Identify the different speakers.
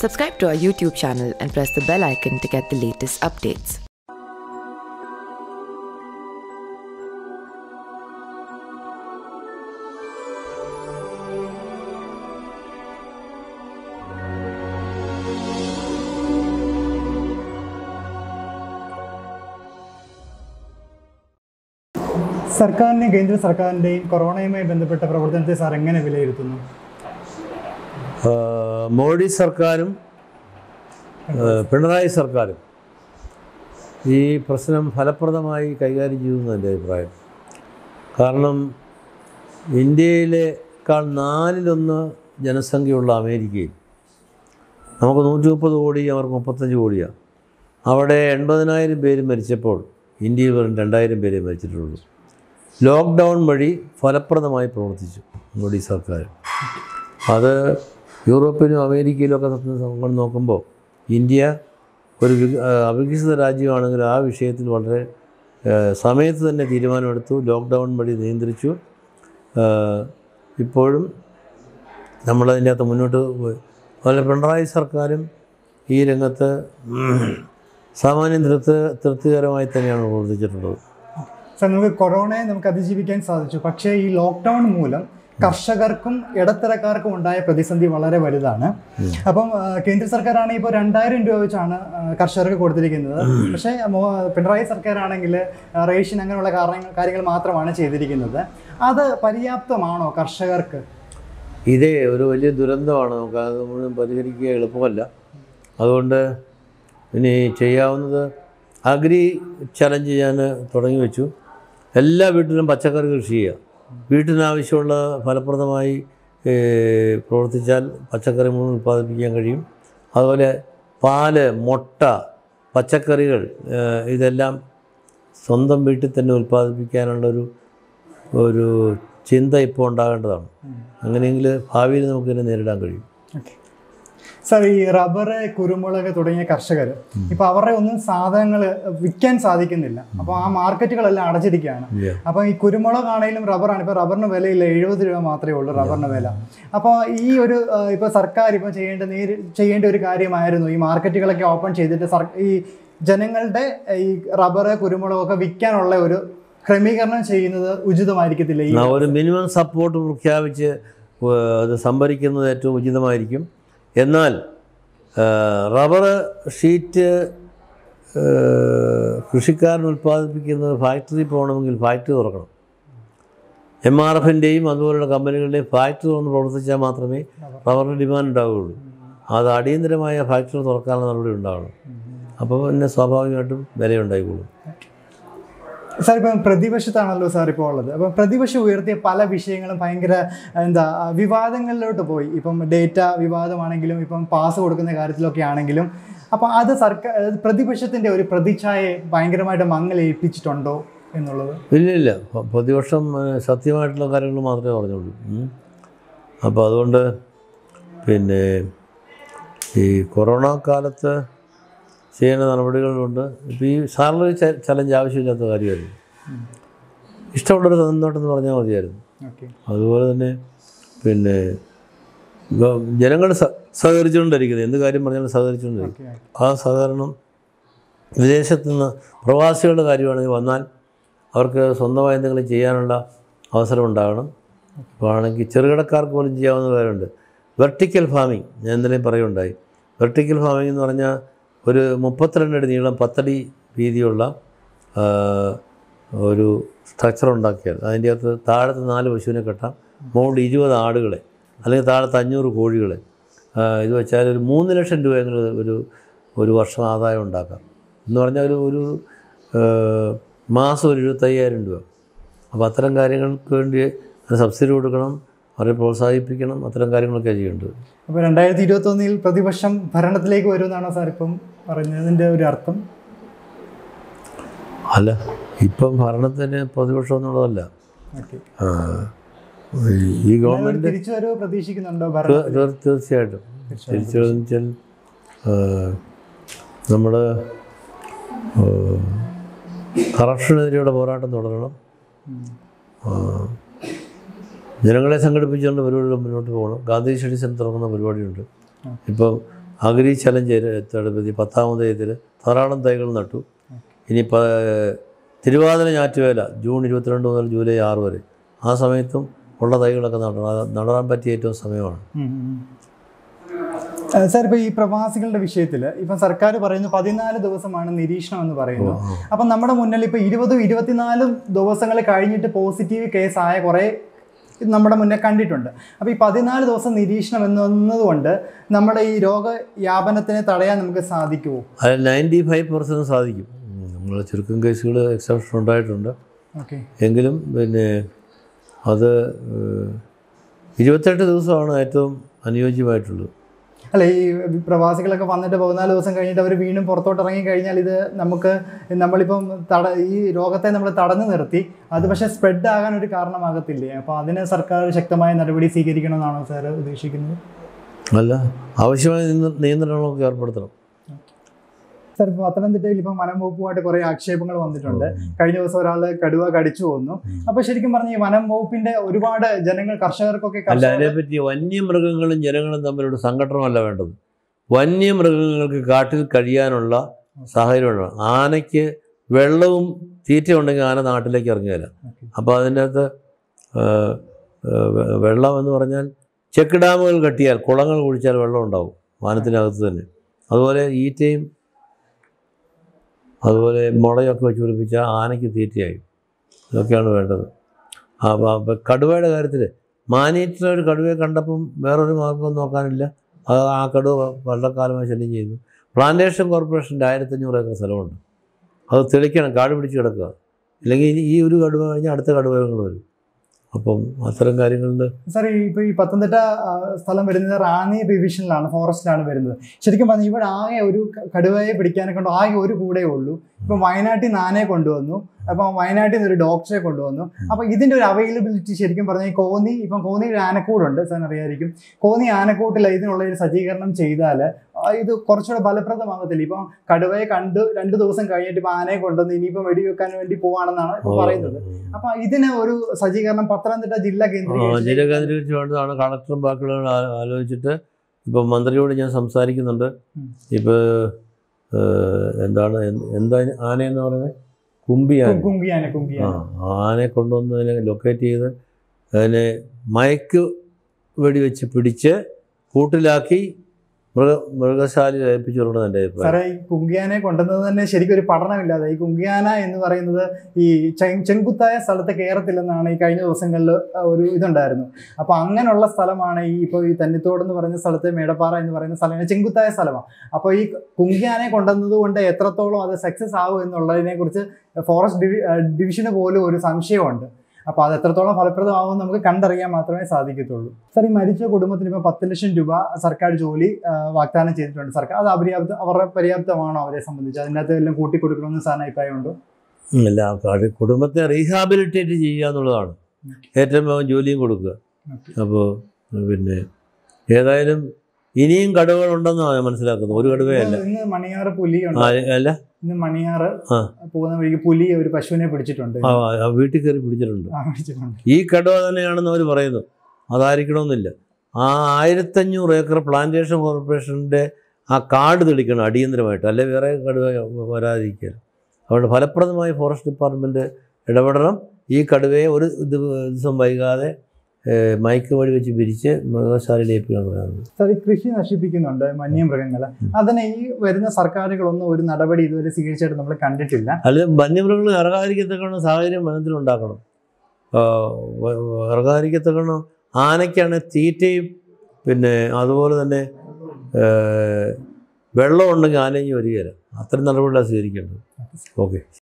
Speaker 1: Subscribe to our YouTube channel and press the bell icon to get the latest updates.
Speaker 2: സർക്കാരിനെയും കേന്ദ്ര സർക്കാരിൻ്റെയും കൊറോണയുമായി ബന്ധപ്പെട്ട പ്രവർത്തനത്തെ സാർ എങ്ങനെ വിലയിരുത്തുന്നു
Speaker 3: ആ, മോഡി സർക്കാരും ആ, പിണറായി സർക്കാരും ഈ പ്രശ്നം ഫലപ്രദമായി കൈകാര്യം ചെയ്യുമെന്ന് എൻ്റെ അഭിപ്രായം കാരണം ഇന്ത്യയിലേക്കാൾ നാലിലൊന്ന് ജനസംഖ്യയുള്ള അമേരിക്കയിൽ നമുക്ക് നൂറ്റി മുപ്പത് കോടി അവർക്ക് മുപ്പത്തഞ്ച് കോടിയാണ് അവിടെ എൺപതിനായിരം പേര് മരിച്ചപ്പോൾ ഇന്ത്യയിൽ വെറും രണ്ടായിരം പേരെ മരിച്ചിട്ടുള്ളൂ ലോക്ക്ഡൗൺ വഴി ഫലപ്രദമായി പ്രവർത്തിച്ചു മോഡി സർക്കാർ അത് യൂറോപ്പിലും അമേരിക്കയിലും ഒക്കെ നമ്മൾ നോക്കുമ്പോൾ ഇന്ത്യ ഒരു വിക- ആ, അവികസിത രാജ്യമാണെങ്കിൽ ആ വിഷയത്തിൽ വളരെ ആ, സമയത്ത് തന്നെ തീരുമാനമെടുത്തു ലോക്ക്ഡൗൺ വഴി നിയന്ത്രിച്ചു ആ, ഇപ്പോഴും നമ്മളതിൻ്റെ അകത്ത് മുന്നോട്ട് പോയി അതുപോലെ പിണറായി സർക്കാരും ഈ രംഗത്ത് ഉം, സാമാന്യം തൃപ്തി തൃപ്തികരമായി തന്നെയാണ് പ്രവർത്തിച്ചിട്ടുള്ളത്
Speaker 2: സാർ നമുക്ക് കൊറോണയെ നമുക്ക് അതിജീവിക്കാൻ സാധിച്ചു പക്ഷേ ഈ ലോക്ക്ഡൗൺ മൂലം കർഷകർക്കും ഇടത്തരക്കാർക്കും ഉണ്ടായ പ്രതിസന്ധി വളരെ വലുതാണ് അപ്പം ആ, കേന്ദ്ര സർക്കാരാണെങ്കിൽ ഇപ്പോൾ രണ്ടായിരം രൂപ വെച്ചാണ് ആ, കർഷകർക്ക് കൊടുത്തിരിക്കുന്നത് പക്ഷേ മോ- പിണറായി സർക്കാരാണെങ്കിൽ ആ, റേഷൻ അങ്ങനെയുള്ള കാരണങ്ങൾ കാര്യങ്ങൾ മാത്രമാണ് ചെയ്തിരിക്കുന്നത് അത് പര്യാപ്തമാണോ കർഷകർക്ക്
Speaker 3: ഇതേ ഒരു വലിയ ദുരന്തമാണ് നമുക്ക് അത് മുഴുവൻ പരിഹരിക്കുക എളുപ്പമല്ല അതുകൊണ്ട് ഇനി ചെയ്യാവുന്നത് അഗ്രി ചലഞ്ച് ഞാൻ തുടങ്ങി വെച്ചു എല്ലാ വീട്ടിലും പച്ചക്കറി കൃഷി ചെയ്യുക വീട്ടിനാവശ്യമുള്ള ഫലപ്രദമായി ഏ, പ്രവർത്തിച്ചാൽ പച്ചക്കറി മുഴുവൻ ഉൽപ്പാദിപ്പിക്കാൻ കഴിയും അതുപോലെ പാല് മുട്ട പച്ചക്കറികൾ ഏ, ഇതെല്ലാം സ്വന്തം വീട്ടിൽ തന്നെ ഉൽപ്പാദിപ്പിക്കാനുള്ളൊരു ഒരു ചിന്ത ഇപ്പോൾ ഉണ്ടാകേണ്ടതാണ് അങ്ങനെയെങ്കിൽ ഭാവിയിൽ നമുക്കിതിനെ നേരിടാൻ കഴിയും
Speaker 2: ഓക്കെ സാർ ഈ റബ്ബർ കുരുമുളക് തുടങ്ങിയ കർഷകർ ഇപ്പൊ അവരുടെ ഒന്നും സാധനങ്ങൾ വിൽക്കാൻ സാധിക്കുന്നില്ല അപ്പോൾ ആ മാർക്കറ്റുകളെല്ലാം അടച്ചിരിക്കുകയാണ്
Speaker 3: Yeah.
Speaker 2: അപ്പോൾ ഈ കുരുമുളക് ആണെങ്കിലും റബ്ബറാണ് ഇപ്പോൾ റബ്ബറിന് വിലയില്ല എഴുപത് രൂപ മാത്രമേ ഉള്ളൂ റബ്ബറിന് വില അപ്പോൾ ഈ ഒരു ആ, ഇപ്പോൾ സർക്കാർ ഇപ്പോൾ ചെയ്യേണ്ട നേരി ചെയ്യേണ്ട ഒരു കാര്യമായിരുന്നു ഈ മാർക്കറ്റുകളൊക്കെ ഓപ്പൺ ചെയ്തിട്ട് സർ ഈ ജനങ്ങളുടെ ഈ റബ്ബർ കുരുമുളകൊക്കെ വിൽക്കാനുള്ള ഒരു ക്രമീകരണം ചെയ്യുന്നത് ഉചിതമായിരിക്കത്തില്ല ഈ
Speaker 3: ആ, ഒരു മിനിമം സപ്പോർട്ട് പ്രഖ്യാപിച്ച് ഏ, അത് സംഭരിക്കുന്നത് ഏറ്റവും ഉചിതമായിരിക്കും എന്നാൽ ഏ, റബ്ബർ ഷീറ്റ് ഏ, കൃഷിക്കാരൻ ഉൽപ്പാദിപ്പിക്കുന്നത് ഫാക്ടറി പോകണമെങ്കിൽ ഫാക്ടറി തുറക്കണം എം ആർ എഫിൻ്റെയും അതുപോലുള്ള കമ്പനികളുടെയും ഫാക്ടറി തുറന്ന് പ്രവർത്തിച്ചാൽ മാത്രമേ റബ്ബറിന് ഡിമാൻഡ് ഉണ്ടാവുകയുള്ളൂ അത് അടിയന്തരമായ ഫാക്ടറി തുറക്കാനുള്ള നടപടി ഉണ്ടാവണം അപ്പോൾ പിന്നെ സ്വാഭാവികമായിട്ടും വിലയുണ്ടായിക്കോളും
Speaker 2: സാർ ഇപ്പം പ്രതിപക്ഷത്താണല്ലോ സാർ ഇപ്പോൾ ഉള്ളത് അപ്പം പ്രതിപക്ഷം ഉയർത്തിയ പല വിഷയങ്ങളും ഭയങ്കര എന്താ വിവാദങ്ങളിലോട്ട് പോയി ഇപ്പം ഡേറ്റ വിവാദമാണെങ്കിലും ഇപ്പം പാസ് കൊടുക്കുന്ന കാര്യത്തിലൊക്കെ ആണെങ്കിലും അപ്പം അത് സർക്കാർ പ്രതിപക്ഷത്തിൻ്റെ ഒരു പ്രതിച്ഛായയെ ഭയങ്കരമായിട്ട് മങ്ങലേൽപ്പിച്ചിട്ടുണ്ടോ എന്നുള്ളത്
Speaker 3: ഇല്ല ഇല്ല പ- പ്രതിപക്ഷം ഏഹ്, സത്യമായിട്ടുള്ള കാര്യങ്ങൾ മാത്രമേ പറഞ്ഞുള്ളൂ ഉം. അപ്പോൾ അതുകൊണ്ട് പിന്നെ ഈ കൊറോണ കാലത്ത് ചെയ്യുന്ന നടപടികളുണ്ട് ഇപ്പോൾ ഈ സാലറി ചലഞ്ച് ആവശ്യമില്ലാത്ത കാര്യമായിരുന്നു ഇഷ്ടമുള്ളൊരു തന്നോട്ടെന്ന് പറഞ്ഞാൽ മതിയായിരുന്നു
Speaker 2: ഓക്കെ
Speaker 3: അതുപോലെ തന്നെ പിന്നെ ജനങ്ങൾ സഹകരിച്ചുകൊണ്ടിരിക്കുന്നത് എന്ത് കാര്യം പറഞ്ഞാലും സഹകരിച്ചുകൊണ്ടിരിക്കും
Speaker 2: ഓക്കെ
Speaker 3: ആ സഹകരണം വിദേശത്തു നിന്ന് പ്രവാസികളുടെ കാര്യമാണെങ്കിൽ വന്നാൽ അവർക്ക് സ്വന്തമായി എന്തെങ്കിലും ചെയ്യാനുള്ള അവസരം ഉണ്ടാകണം അപ്പോൾ ആണെങ്കിൽ ചെറുകിടക്കാർക്ക് പോലും ചെയ്യാവുന്ന കാര്യമുണ്ട് വെർട്ടിക്കൽ ഫാമിംഗ് ഞാൻ ഇന്നലെ പറയുണ്ടായി വെർട്ടിക്കൽ ഫാമിംഗ് എന്ന് പറഞ്ഞാൽ ഒരു മുപ്പത്തിരണ്ട് അടി നീളം പത്തടി വീതിയുള്ള ആ, ഒരു സ്ട്രക്ചർ ഉണ്ടാക്കിയാൽ അതിൻ്റെ അകത്ത് താഴത്ത് നാല് പശുവിനെ കെട്ടാം മുകളിൽ ഇരുപത് ആടുകളെ അല്ലെങ്കിൽ താഴത്ത് അഞ്ഞൂറ് കോഴികളെ ആ, ഇത് വെച്ചാൽ ഒരു മൂന്ന് ലക്ഷം രൂപയെങ്കിലും ഒരു ഒരു വർഷം ആദായം ഉണ്ടാക്കാം എന്ന് പറഞ്ഞാൽ ഒരു ഒരു ആ, മാസം ഒരു എഴുപത്തയ്യായിരം രൂപ അപ്പോൾ അത്തരം കാര്യങ്ങൾക്ക് വേണ്ടി അതിന് സബ്സിഡി കൊടുക്കണം അവരെ പ്രോത്സാഹിപ്പിക്കണം അത്തരം കാര്യങ്ങളൊക്കെ ചെയ്യേണ്ടത്
Speaker 2: അപ്പോൾ രണ്ടായിരത്തി ഇരുപത്തൊന്നിൽ പ്രതിപക്ഷം ഭരണത്തിലേക്ക് വരുമെന്നാണോ സാർ ഇപ്പം പറയുന്നതിൻ്റെ ഒരു അർത്ഥം
Speaker 3: അല്ല ഇപ്പം ഭരണത്തിന് പ്രതിപക്ഷം എന്നുള്ളതല്ല
Speaker 2: ഓക്കെ
Speaker 3: ആ, ഈ- ഈ ഗവൺമെൻറ്
Speaker 2: തിരിച്ചു വരവ് പ്രതീക്ഷിക്കുന്നുണ്ടോ
Speaker 3: തീർ-
Speaker 2: ഭരണം
Speaker 3: തീർ- തീർച്ചയായിട്ടും തിരിച്ചു വെച്ചാൽ നമ്മൾ കറപ്ഷനെതിരെയുള്ള പോരാട്ടം തുടരണം ആ, ജനങ്ങളെ സംഘടിപ്പിച്ചുകൊണ്ട് പരിപാടികൾ മുന്നോട്ട് പോകണം ഗാന്ധി സ്റ്റഡി സെൻറ്റർ തുടങ്ങുന്ന പരിപാടിയുണ്ട് ഇപ്പം അഗ്രി ചലഞ്ച് ഏർപ്പെടുത്തി പത്താമത് ഇതിൽ ധാരാളം തൈകൾ നട്ടു ഇനി പ തിരുവാതിര ഞാറ്റുവേല ജൂൺ ഇരുപത്തിരണ്ട് മുതൽ ജൂലൈ ആറ് വരെ ആ സമയത്തും ഉള്ള തൈകളൊക്കെ നടണം അത് നടാൻ പറ്റിയ ഏറ്റവും സമയമാണ്
Speaker 2: സാർ ഇപ്പോൾ ഈ പ്രവാസികളുടെ വിഷയത്തിൽ ഇപ്പം സർക്കാർ പറയുന്നു പതിനാല് ദിവസമാണ് നിരീക്ഷണം എന്ന് പറയുന്നു അപ്പം നമ്മുടെ മുന്നിൽ ഇപ്പോൾ ഇരുപതും ഇരുപത്തിനാലും ദിവസങ്ങൾ കഴിഞ്ഞിട്ട് പോസിറ്റീവ് കേസ് ആയ കുറേ നമ്മുടെ മുന്നേ കണ്ടിട്ടുണ്ട് അപ്പോൾ ഈ പതിനാല് ദിവസം നിരീക്ഷണം എന്നതുകൊണ്ട് നമ്മുടെ ഈ രോഗവ്യാപനത്തിനെ തടയാൻ നമുക്ക് സാധിക്കുമോ
Speaker 3: അതിൽ നയൻറ്റി ഫൈവ് പെർസെൻറ്റ് സാധിക്കും നമ്മൾ ചുരുക്കം കേസുകൾ എക്സെപ്ഷൻ ഉണ്ടായിട്ടുണ്ട്
Speaker 2: ഓക്കെ
Speaker 3: എങ്കിലും പിന്നെ അത് ഏഹ്, ഇരുപത്തെട്ട് ദിവസമാണ് ഏറ്റവും അനുയോജ്യമായിട്ടുള്ളത്
Speaker 2: അല്ല ഈ പ്രവാസികളൊക്കെ വന്നിട്ട് പതിനാല് ദിവസം കഴിഞ്ഞിട്ട് അവർ വീണ്ടും പുറത്തോട്ട് ഇറങ്ങി കഴിഞ്ഞാൽ ഇത് നമുക്ക് നമ്മളിപ്പം തട ഈ രോഗത്തെ നമ്മൾ തടഞ്ഞു നിർത്തി അത് പക്ഷേ സ്പ്രെഡ് ആകാൻ ഒരു കാരണമാകത്തില്ലേ അപ്പോൾ അതിന് സർക്കാർ ശക്തമായ നടപടി സ്വീകരിക്കണമെന്നാണോ സാർ ഉദ്ദേശിക്കുന്നത്
Speaker 3: അല്ല ആവശ്യമായ നിയ- നിയന്ത്രണങ്ങളൊക്കെ ഏർപ്പെടുത്തണം
Speaker 2: സാർ ഇപ്പോൾ പത്തനംതിട്ടയിൽ ഇപ്പം വനം വകുപ്പുമായിട്ട് കുറേ ആക്ഷേപങ്ങൾ വന്നിട്ടുണ്ട് കഴിഞ്ഞ ദിവസം ഒരാൾ കടുവ കടിച്ചു കൊന്നു അപ്പോൾ ശരിക്കും പറഞ്ഞ ഈ വനം വകുപ്പിന്റെ ഒരുപാട് ജനങ്ങൾ കർഷകർക്കൊക്കെ
Speaker 3: അല്ല
Speaker 2: കർഷകർ
Speaker 3: അതിനെപ്പറ്റി വന്യമൃഗങ്ങളും ജനങ്ങളും തമ്മിലൊരു സംഘടനമല്ല വേണ്ടത് വന്യമൃഗങ്ങൾക്ക് കാട്ടിൽ കഴിയാനുള്ള സാഹചര്യമാണ് ആനയ്ക്ക് വെള്ളവും തീറ്റ ഉണ്ടെങ്കിൽ ആന നാട്ടിലേക്ക് ഇറങ്ങില്ല അപ്പോൾ അതിൻ്റെ അകത്ത് ആ, ആ, വെ- വെള്ളം എന്ന് പറഞ്ഞാൽ ചെക്ക് ഡാമുകൾ കെട്ടിയാൽ കുളങ്ങൾ കുഴിച്ചാൽ വെള്ളം ഉണ്ടാവും വനത്തിനകത്ത് തന്നെ അതുപോലെ ഈറ്റയും അതുപോലെ മുളയൊക്കെ വെച്ച് പിടിപ്പിച്ചാൽ ആനയ്ക്ക് തീറ്റയായി ഇതൊക്കെയാണ് വേണ്ടത് ആ, അപ്പോൾ അപ്പോൾ കടുവയുടെ കാര്യത്തിൽ മാനീറ്റിലെ ഒരു കടുവയെ കണ്ടപ്പം വേറൊരു മാർഗം നോക്കാനില്ല അത് ആ കടുവ വള്ളക്കാലമായി ശല്യം ചെയ്യുന്നു പ്ലാന്റേഷൻ കോർപ്പറേഷൻ്റെ ആയിരത്തഞ്ഞൂറ് ഏക്കർ സ്ഥലമുണ്ട് അത് തെളിക്കണം കാട് പിടിച്ച് കിടക്കുക ഇല്ലെങ്കിൽ ഇനി ഈ ഒരു കടുവ കഴിഞ്ഞാൽ അടുത്ത കടുവകൾ വരും അപ്പം അത്തരം കാര്യങ്ങളിൽ
Speaker 2: സാർ ഈ ഇപ്പോൾ ഈ പത്തനംതിട്ട ആ, സ്ഥലം വരുന്നത് റാന്നി ഡിവിഷനിലാണ് ഫോറസ്റ്റിലാണ് വരുന്നത് ശരിക്കും പറഞ്ഞാൽ ഇവിടെ ആകെ ഒരു ക- കടുവയെ പിടിക്കാനെ കൊണ്ട് ആകെ ഒരു കൂടെ ഉള്ളൂ ഇപ്പം വയനാട്ടിൽ നിന്ന് ആനയെ കൊണ്ടുവന്നു അപ്പം വയനാട്ടിൽ നിന്ന് ഒരു ഡോക്ടറെ കൊണ്ടുവന്നു അപ്പം ഇതിൻ്റെ ഒരു അവൈലബിലിറ്റി ശരിക്കും പറഞ്ഞാൽ ഈ കോന്നി ഇപ്പം കോന്നി ഒരു ആനക്കൂടുണ്ട് സാറിന് അറിയായിരിക്കും കോന്നി ആനക്കൂട്ടിൽ ഇതിനുള്ള ഒരു സജ്ജീകരണം ചെയ്താൽ ഇത് കുറച്ചുകൂടെ ഫലപ്രദമാകത്തില്ല ഇപ്പം കടുവയെ കണ്ട് രണ്ട് ദിവസം കഴിഞ്ഞിട്ട് ഇപ്പം ആനയെ കൊണ്ടുവന്ന് ഇനിയിപ്പം വെടിവെക്കാൻ വേണ്ടി പോവാണെന്നാണ് ഇപ്പം പറയുന്നത് അപ്പൊ ഇതിന് ഒരു സജ്ജീകരണം പത്തനംതിട്ട ജില്ല
Speaker 3: ജില്ല
Speaker 2: കേന്ദ്രീകരിച്ച്
Speaker 3: കേന്ദ്രീകരിച്ച് വേണ്ടതാണ് കളക്ടറും ബാക്കിയുള്ളവരും ആ- ആലോചിച്ചിട്ട് ഇപ്പം മന്ത്രിയോട് ഞാൻ സംസാരിക്കുന്നുണ്ട്
Speaker 2: ഉം.
Speaker 3: ഇപ്പോൾ എന്താണ് എന്ത്- എന്താ ആനയെന്ന് പറയുന്നത് കുമ്പിയാന
Speaker 2: കുങ്കിയാന
Speaker 3: ആ
Speaker 2: കുങ്കിയാന
Speaker 3: ആനയെ കൊണ്ടുവന്ന് അതിനെ ലൊക്കേറ്റ് ചെയ്ത് അതിനെ മയക്ക് വെടിവെച്ച് പിടിച്ച് കൂട്ടിലാക്കി മൃഗ മൃഗശാലയിൽ ഏൽപ്പിച്ചു കൊടുക്കണം എൻ്റെ അഭിപ്രായം
Speaker 2: സാറേ ഈ കുങ്കിയാനെ കൊണ്ടുവന്നത് തന്നെ ശരിക്കും ഒരു പഠനമില്ലാതെ ഈ കുങ്കിയാന എന്ന് പറയുന്നത് ഈ ചെ- ചെങ്കുത്തായ സ്ഥലത്ത് കയറത്തില്ലെന്നാണ് ഈ കഴിഞ്ഞ ദിവസങ്ങളിൽ ഒരു ഇതുണ്ടായിരുന്നു അപ്പൊ അങ്ങനെയുള്ള സ്ഥലമാണ് ഈ ഇപ്പോൾ ഈ തന്നിത്തോട് എന്ന് പറയുന്ന സ്ഥലത്ത് മേടപ്പാറ എന്ന് പറയുന്ന സ്ഥലം ചെങ്കുത്തായ സ്ഥലമാണ് അപ്പോൾ ഈ കുങ്കിയാനെ കൊണ്ടുവന്നത് കൊണ്ട് എത്രത്തോളം അത് സക്സസ് ആവും എന്നുള്ളതിനെ കുറിച്ച് ഫോറസ്റ്റ് ഡിവി ഡിവിഷന് പോലും ഒരു സംശയമുണ്ട് അപ്പോൾ അത് എത്രത്തോളം ഫലപ്രദമാവും നമുക്ക് കണ്ടറിയാൻ മാത്രമേ സാധിക്കത്തുള്ളൂ സാർ ഈ മരിച്ച കുടുംബത്തിന് ഇപ്പോൾ പത്ത് ലക്ഷം രൂപ സർക്കാർ ജോലി ആ, വാഗ്ദാനം ചെയ്തിട്ടുണ്ട് സർക്കാർ അത് അപര്യാപ്ത അവരുടെ പര്യാപ്തമാണോ അവരെ സംബന്ധിച്ച് അതിനകത്ത് എല്ലാം കൂട്ടിക്കൊടുക്കണമെന്ന് സാറിന് അഭിപ്രായമുണ്ടോ
Speaker 3: അല്ല കാട്- കുടുംബത്തെ റീഹാബിലിറ്റേറ്റ് ചെയ്യുക എന്നുള്ളതാണ് ഏറ്റവും വേഗം ജോലിയും കൊടുക്കുക അപ്പോൾ പിന്നെ ഏതായാലും ഇനിയും കടുവകളുണ്ടെന്നാണ് ഞാൻ മനസ്സിലാക്കുന്നത് ഒരു കടുവയല്ല
Speaker 2: ഇന്ന് ഇന്ന് മണിയാറ് പുലി ഉണ്ട്
Speaker 3: ആ, അല്ല
Speaker 2: ഇന്ന് മണിയാറ്
Speaker 3: ആ.
Speaker 2: പോകുന്ന വഴിക്ക് പുലി ഒരു പശുവിനെ പിടിച്ചിട്ടുണ്ട്
Speaker 3: ആ, ആ, വീട്ടിൽ കയറി പിടിച്ചിട്ടുണ്ട്
Speaker 2: ആ, പിടിച്ചിട്ടുണ്ട്
Speaker 3: ഈ കടുവ തന്നെയാണെന്ന് അവർ പറയുന്നു അതായിരിക്കണമെന്നില്ല ആ ആയിരത്തഞ്ഞൂറ് ഏക്കർ പ്ലാന്റേഷൻ കോർപ്പറേഷൻ്റെ ആ കാർഡ് തെളിക്കണം അടിയന്തരമായിട്ട് അല്ലെ വേറെ കടുവ വരാതിരിക്കുക അതുകൊണ്ട് ഫലപ്രദമായി ഫോറസ്റ്റ് ഡിപ്പാർട്ട്മെൻറ്റ് ഇടപെടണം ഈ കടുവയെ ഒരു ദിവ- ദിവസം വൈകാതെ ഏഹ്, മയക്ക് വഴി വെച്ച് പിരിച്ച് മൃഗശാലയിൽ ഏൽപ്പിക്കണം പറയുന്നത്
Speaker 2: സാർ ഈ കൃഷി നശിപ്പിക്കുന്നുണ്ട് വന്യമൃഗങ്ങളെ അതിന് ഈ വരുന്ന സർക്കാരുകളൊന്നും ഒരു നടപടി ഇതുവരെ സ്വീകരിച്ചായിട്ട് നമ്മൾ കണ്ടിട്ടില്ല
Speaker 3: അല്ലെങ്കിൽ വന്യമൃഗങ്ങൾ ഇറങ്ങാതിരിക്കത്തക്കണം സാഹചര്യം വനത്തിലുണ്ടാക്കണം ആ, വ- വ- ഇറങ്ങാതിരിക്കത്തക്കണം ആനയ്ക്കാണ് തീറ്റയും പിന്നെ അതുപോലെ തന്നെ ഏഹ്, വെള്ളം ഉണ്ടെങ്കിൽ ആനയും വരികയില്ല അത്തരം നടപടികളാണ് സ്വീകരിക്കേണ്ടത് ഓക്കെ